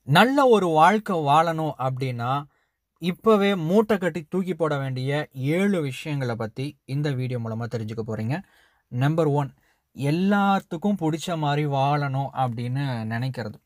நல்ல ஒரு வாழ்க்கை வாழணும் அப்படின்னா இப்போவே மூட்டை கட்டி தூக்கி போட வேண்டிய ஏழு விஷயங்களை பற்றி இந்த வீடியோ மூலமாக தெரிஞ்சுக்க போகிறீங்க நம்பர் ஒன் எல்லாத்துக்கும் பிடிச்ச மாதிரி வாழணும் அப்படின்னு நினைக்கிறது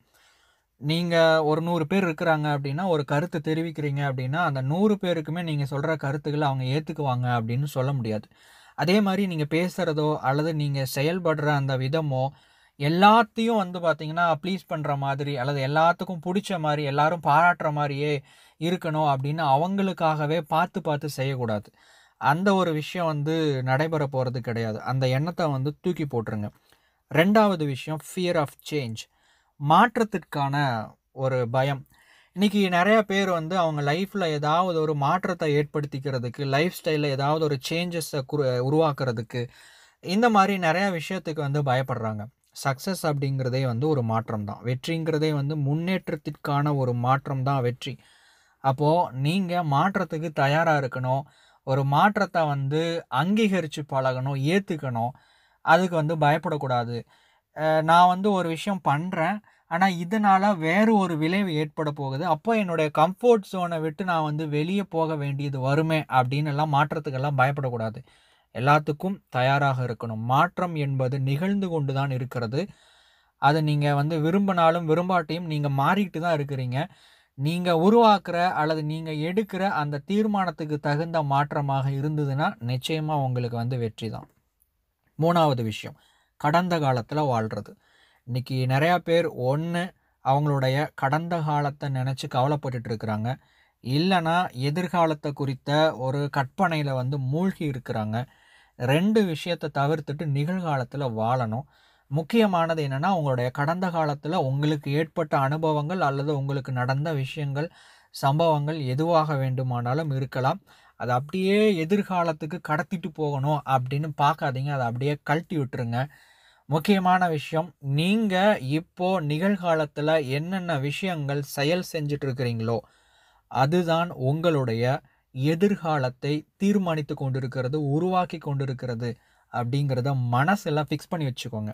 நீங்கள் ஒரு நூறு பேர் இருக்கிறாங்க அப்படின்னா ஒரு கருத்து தெரிவிக்கிறீங்க அப்படின்னா அந்த நூறு பேருக்குமே நீங்கள் சொல்கிற கருத்துக்களை அவங்க ஏற்றுக்குவாங்க அப்படின்னு சொல்ல முடியாது அதே மாதிரி நீங்கள் பேசுகிறதோ அல்லது நீங்கள் செயல்படுற அந்த விதமோ எல்லாத்தையும் வந்து பார்த்தீங்கன்னா ப்ளீஸ் பண்ணுற மாதிரி அல்லது எல்லாத்துக்கும் பிடிச்ச மாதிரி எல்லாரும் பாராட்டுற மாதிரியே இருக்கணும் அப்படின்னு அவங்களுக்காகவே பார்த்து பார்த்து செய்யக்கூடாது அந்த ஒரு விஷயம் வந்து நடைபெற போகிறது கிடையாது அந்த எண்ணத்தை வந்து தூக்கி போட்டுருங்க ரெண்டாவது விஷயம் ஃபியர் ஆஃப் சேஞ்ச் மாற்றத்திற்கான ஒரு பயம் இன்றைக்கி நிறைய பேர் வந்து அவங்க லைஃப்பில் ஏதாவது ஒரு மாற்றத்தை ஏற்படுத்திக்கிறதுக்கு லைஃப் ஸ்டைலில் ஏதாவது ஒரு சேஞ்சஸை குரு உருவாக்குறதுக்கு இந்த மாதிரி நிறையா விஷயத்துக்கு வந்து பயப்படுறாங்க சக்ஸஸ் அப்படிங்கிறதே வந்து ஒரு மாற்றம் தான் வெற்றிங்கிறதே வந்து முன்னேற்றத்திற்கான ஒரு மாற்றம் தான் வெற்றி அப்போது நீங்கள் மாற்றத்துக்கு தயாராக இருக்கணும் ஒரு மாற்றத்தை வந்து அங்கீகரித்து பழகணும் ஏற்றுக்கணும் அதுக்கு வந்து பயப்படக்கூடாது அஹ் நான் வந்து ஒரு விஷயம் பண்ணுறேன் ஆனால் இதனால் வேறு ஒரு விளைவு ஏற்பட போகுது அப்போ என்னுடைய கம்ஃபர்ட் ஜோனை விட்டு நான் வந்து வெளியே போக வேண்டியது வருமே அப்படின்னு எல்லாம் மாற்றத்துக்கெல்லாம் பயப்படக்கூடாது எல்லாத்துக்கும் தயாராக இருக்கணும் மாற்றம் என்பது நிகழ்ந்து கொண்டு தான் இருக்கிறது அது நீங்கள் வந்து விரும்பினாலும் விரும்பாட்டியும் நீங்கள் மாறிக்கிட்டு தான் இருக்கிறீங்க நீங்கள் உருவாக்குற அல்லது நீங்கள் எடுக்கிற அந்த தீர்மானத்துக்கு தகுந்த மாற்றமாக இருந்ததுன்னா நிச்சயமாக உங்களுக்கு வந்து வெற்றி தான் மூணாவது விஷயம் கடந்த காலத்தில் வாழ்கிறது இன்றைக்கி நிறையா பேர் ஒன்று அவங்களுடைய கடந்த காலத்தை நினச்சி கவலைப்பட்டுட்டு இருக்கிறாங்க இல்லைன்னா எதிர்காலத்தை குறித்த ஒரு கற்பனையில் வந்து மூழ்கி இருக்கிறாங்க ரெண்டு விஷயத்தை தவிர்த்துட்டு நிகழ்காலத்தில் வாழணும் முக்கியமானது என்னென்னா உங்களுடைய கடந்த காலத்தில் உங்களுக்கு ஏற்பட்ட அனுபவங்கள் அல்லது உங்களுக்கு நடந்த விஷயங்கள் சம்பவங்கள் எதுவாக வேண்டுமானாலும் இருக்கலாம் அதை அப்படியே எதிர்காலத்துக்கு கடத்திட்டு போகணும் அப்படின்னு பார்க்காதீங்க அதை அப்படியே கழட்டி விட்டுருங்க முக்கியமான விஷயம் நீங்கள் இப்போ நிகழ்காலத்தில் என்னென்ன விஷயங்கள் செயல் செஞ்சுட்டு இருக்கிறீங்களோ அதுதான் உங்களுடைய எதிர்காலத்தை தீர்மானித்து கொண்டிருக்கிறது உருவாக்கி கொண்டிருக்கிறது அப்படிங்கிறத மனசில் ஃபிக்ஸ் பண்ணி வச்சுக்கோங்க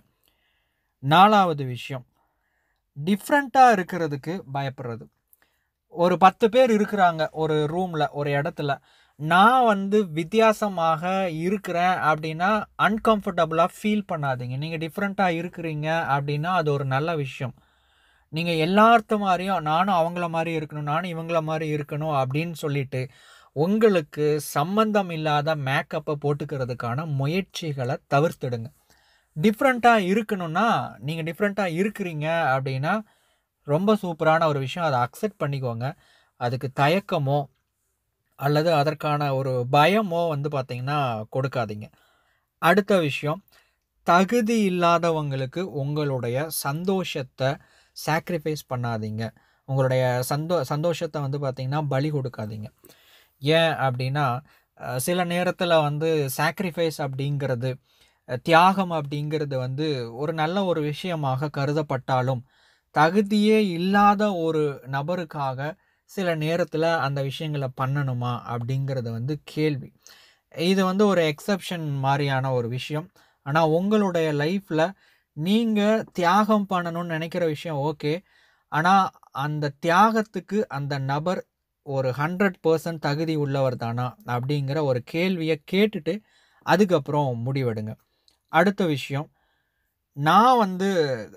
நாலாவது விஷயம் டிஃப்ரெண்ட்டாக இருக்கிறதுக்கு பயப்படுறது ஒரு பத்து பேர் இருக்கிறாங்க ஒரு ரூமில் ஒரு இடத்துல நான் வந்து வித்தியாசமாக இருக்கிறேன் அப்படின்னா அன்கம்ஃபர்டபுளாக ஃபீல் பண்ணாதீங்க நீங்கள் டிஃப்ரெண்ட்டாக இருக்கிறீங்க அப்படின்னா அது ஒரு நல்ல விஷயம் நீங்கள் எல்லார்த்த மாதிரியும் நானும் அவங்கள மாதிரி இருக்கணும் நானும் இவங்கள மாதிரி இருக்கணும் அப்படின்னு சொல்லிட்டு உங்களுக்கு சம்பந்தம் இல்லாத மேக்கப்பை போட்டுக்கிறதுக்கான முயற்சிகளை தவிர்த்துடுங்க டிஃப்ரெண்ட்டாக இருக்கணும்னா நீங்கள் டிஃப்ரெண்ட்டாக இருக்கிறீங்க அப்படின்னா ரொம்ப சூப்பரான ஒரு விஷயம் அதை அக்செப்ட் பண்ணிக்கோங்க அதுக்கு தயக்கமோ அல்லது அதற்கான ஒரு பயமோ வந்து பார்த்திங்கன்னா கொடுக்காதீங்க அடுத்த விஷயம் தகுதி இல்லாதவங்களுக்கு உங்களுடைய சந்தோஷத்தை சாக்ரிஃபைஸ் பண்ணாதீங்க உங்களுடைய சந்தோ சந்தோஷத்தை வந்து பார்த்திங்கன்னா பலி கொடுக்காதீங்க ஏன் அப்படின்னா அஹ், சில நேரத்தில் வந்து சாக்ரிஃபைஸ் அப்படிங்கிறது அஹ், தியாகம் அப்படிங்கிறது வந்து ஒரு நல்ல ஒரு விஷயமாக கருதப்பட்டாலும் தகுதியே இல்லாத ஒரு நபருக்காக சில நேரத்தில் அந்த விஷயங்களை பண்ணணுமா அப்படிங்கிறது வந்து கேள்வி இது வந்து ஒரு எக்ஸப்ஷன் மாதிரியான ஒரு விஷயம் ஆனால் உங்களுடைய லைஃப்பில் நீங்கள் தியாகம் பண்ணணும்னு நினைக்கிற விஷயம் ஓகே ஆனால் அந்த தியாகத்துக்கு அந்த நபர் ஒரு ஹண்ட்ரட் பர்சன்ட் தகுதி உள்ளவர் தானா அப்படிங்கிற ஒரு கேள்வியை கேட்டுட்டு அதுக்கப்புறம் முடிவெடுங்க அடுத்த விஷயம் நான் வந்து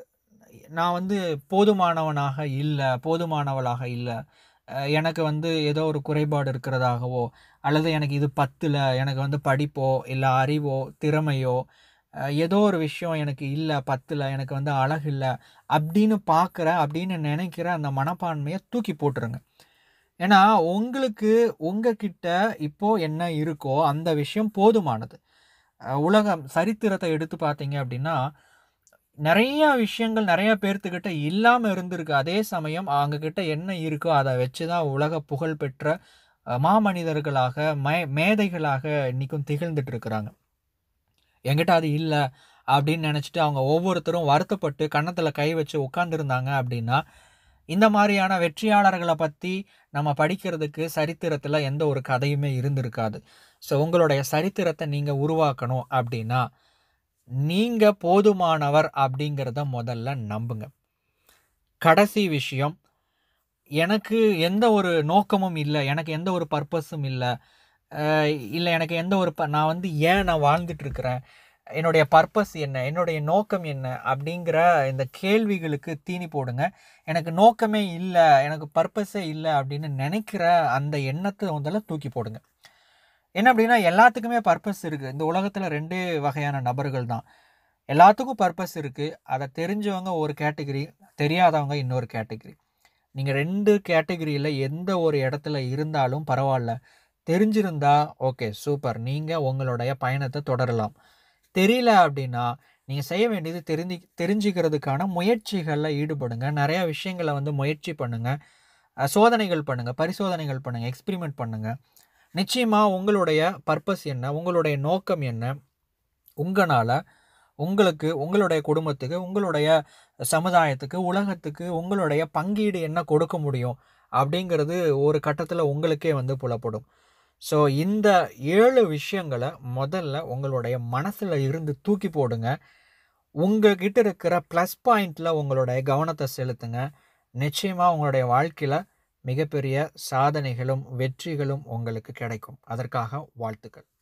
நான் வந்து போதுமானவனாக இல்லை போதுமானவளாக இல்லை அஹ் எனக்கு வந்து ஏதோ ஒரு குறைபாடு இருக்கிறதாகவோ அல்லது எனக்கு இது பத்தில் எனக்கு வந்து படிப்போ இல்லை அறிவோ திறமையோ அஹ் ஏதோ ஒரு விஷயம் எனக்கு இல்லை பத்தில் எனக்கு வந்து அழகு இல்லை அப்படின்னு பார்க்குற அப்படின்னு நினைக்கிற அந்த மனப்பான்மையை தூக்கி போட்டுருங்க ஏன்னா உங்களுக்கு உங்ககிட்ட இப்போ என்ன இருக்கோ அந்த விஷயம் போதுமானது அஹ் உலகம் சரித்திரத்தை எடுத்து பார்த்தீங்க அப்படின்னா நிறைய விஷயங்கள் நிறைய பேர்த்துக்கிட்ட இல்லாமல் இருந்திருக்கு அதே சமயம் அவங்கக்கிட்ட என்ன இருக்கோ அதை வச்சு தான் உலக புகழ் பெற்ற அஹ், மாமனிதர்களாக மே மேதைகளாக இன்றைக்கும் திகழ்ந்துட்டு இருக்கிறாங்க என்கிட்ட அது இல்லை அப்படின்னு நினச்சிட்டு அவங்க ஒவ்வொருத்தரும் வருத்தப்பட்டு கன்னத்தில் கை வச்சு உட்காந்துருந்தாங்க அப்படின்னா இந்த மாதிரியான வெற்றியாளர்களை பற்றி நம்ம படிக்கிறதுக்கு சரித்திரத்தில் எந்த ஒரு கதையுமே இருந்திருக்காது ஸோ உங்களுடைய சரித்திரத்தை நீங்கள் உருவாக்கணும் அப்படின்னா நீங்கள் போதுமானவர் அப்படிங்கிறத முதல்ல நம்புங்க கடைசி விஷயம் எனக்கு எந்த ஒரு நோக்கமும் இல்லை எனக்கு எந்த ஒரு பர்பஸும் இல்லை இல்லை எனக்கு எந்த ஒரு ப நான் வந்து ஏன் நான் வாழ்ந்துட்டு இருக்கிறேன் என்னுடைய பர்பஸ் என்ன என்னுடைய நோக்கம் என்ன அப்படிங்கிற இந்த கேள்விகளுக்கு தீனி போடுங்க எனக்கு நோக்கமே இல்லை எனக்கு பர்பஸே இல்லை அப்படின்னு நினைக்கிற அந்த எண்ணத்தை முதல்ல தூக்கி போடுங்க என்ன அப்படின்னா எல்லாத்துக்குமே பர்பஸ் இருக்குது இந்த உலகத்தில் ரெண்டே வகையான நபர்கள் தான் எல்லாத்துக்கும் பர்பஸ் இருக்குது அதை தெரிஞ்சவங்க ஒரு கேட்டகரி தெரியாதவங்க இன்னொரு கேட்டகரி நீங்கள் ரெண்டு கேட்டகரியில் எந்த ஒரு இடத்துல இருந்தாலும் பரவாயில்ல தெரிஞ்சிருந்தா ஓகே சூப்பர் நீங்கள் உங்களுடைய பயணத்தை தொடரலாம் தெரியல அப்படின்னா நீங்கள் செய்ய வேண்டியது தெரிஞ்சு தெரிஞ்சுக்கிறதுக்கான முயற்சிகளில் ஈடுபடுங்க நிறையா விஷயங்களை வந்து முயற்சி பண்ணுங்கள் அஹ் சோதனைகள் பண்ணுங்கள் பரிசோதனைகள் பண்ணுங்கள் எக்ஸ்பிரிமெண்ட் பண்ணுங்கள் நிச்சயமாக உங்களுடைய பர்பஸ் என்ன உங்களுடைய நோக்கம் என்ன உங்களால் உங்களுக்கு உங்களுடைய குடும்பத்துக்கு உங்களுடைய சமுதாயத்துக்கு உலகத்துக்கு உங்களுடைய பங்கீடு என்ன கொடுக்க முடியும் அப்படிங்கிறது ஒரு கட்டத்தில் உங்களுக்கே வந்து புலப்படும் ஸோ இந்த ஏழு விஷயங்களை முதல்ல உங்களுடைய மனசில் இருந்து தூக்கி போடுங்க உங்ககிட்ட இருக்கிற ப்ளஸ் பாயிண்டில் உங்களுடைய கவனத்தை செலுத்துங்க நிச்சயமாக உங்களுடைய வாழ்க்கையில் மிகப்பெரிய சாதனைகளும் வெற்றிகளும் உங்களுக்கு கிடைக்கும் அதற்காக வாழ்த்துக்கள்